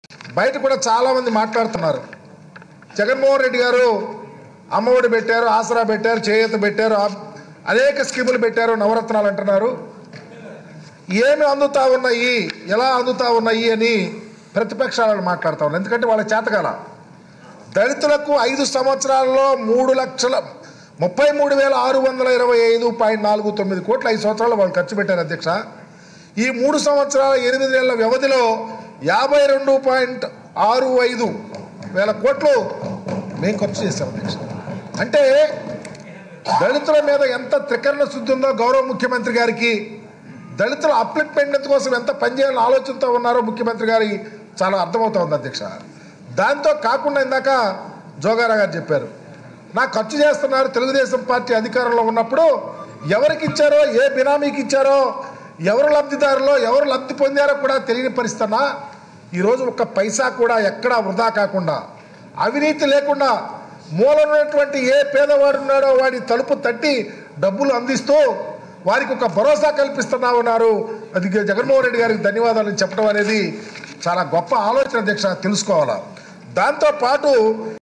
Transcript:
బయట కూడా చాలామంది మాట్లాడుతున్నారు జగన్మోహన్ రెడ్డి గారు అమ్మఒడి పెట్టారు ఆసరా పెట్టారు చేయూత పెట్టారు ఆ- అనేక స్కీములు పెట్టారు నవరత్నాలు అంటున్నారు ఏమి అందుతా ఉన్నాయి ఎలా అందుతా ఉన్నాయి అని ప్రతిపక్షాలను మాట్లాడుతా ఉన్నారు ఎందుకంటే వాళ్ళ చేతకాల దళితులకు ఐదు సంవత్సరాల్లో మూడు లక్షల ముప్పై మూడు వేల ఆరు వందల ఇరవై ఐదు పాయింట్ నాలుగు తొమ్మిది కోట్ల ఐదు సంవత్సరాలు వాళ్ళు ఖర్చు పెట్టారు అధ్యక్ష ఈ మూడు సంవత్సరాల ఎనిమిది నెలల వ్యవధిలో యాభై రెండు పాయింట్ ఆరు ఐదు వేల కోట్లు మేము ఖర్చు చేశాం అధ్యక్ష అంటే దళితుల మీద ఎంత త్రికరణ శుద్ధి ఉందో గౌరవ ముఖ్యమంత్రి గారికి దళితుల అప్లిట్మెంట్ కోసం ఎంత పనిచేయాలని ఆలోచనతో ఉన్నారో ముఖ్యమంత్రి గారి చాలా అర్థమవుతా ఉంది అధ్యక్ష దాంతో కాకుండా ఇందాక జోగారా గారు చెప్పారు నా ఖర్చు చేస్తున్నారు తెలుగుదేశం పార్టీ అధికారంలో ఉన్నప్పుడు ఎవరికి ఇచ్చారో ఏ బినామీకి ఇచ్చారో ఎవరు లబ్ధిదారులో ఎవరు లబ్ధి పొందారో కూడా తెలియని పరిస్థితున్నా ఈరోజు ఒక్క పైసా కూడా ఎక్కడా వృధా కాకుండా అవినీతి లేకుండా మూలనున్నటువంటి ఏ పేదవాడు ఉన్నాడో వాడి తలుపు తట్టి డబ్బులు అందిస్తూ వారికి ఒక భరోసా కల్పిస్తున్నా ఉన్నారు అది జగన్మోహన్ రెడ్డి గారికి ధన్యవాదాలు చెప్పడం అనేది చాలా గొప్ప ఆలోచన అధ్యక్ష తెలుసుకోవాలా దాంతో పాటు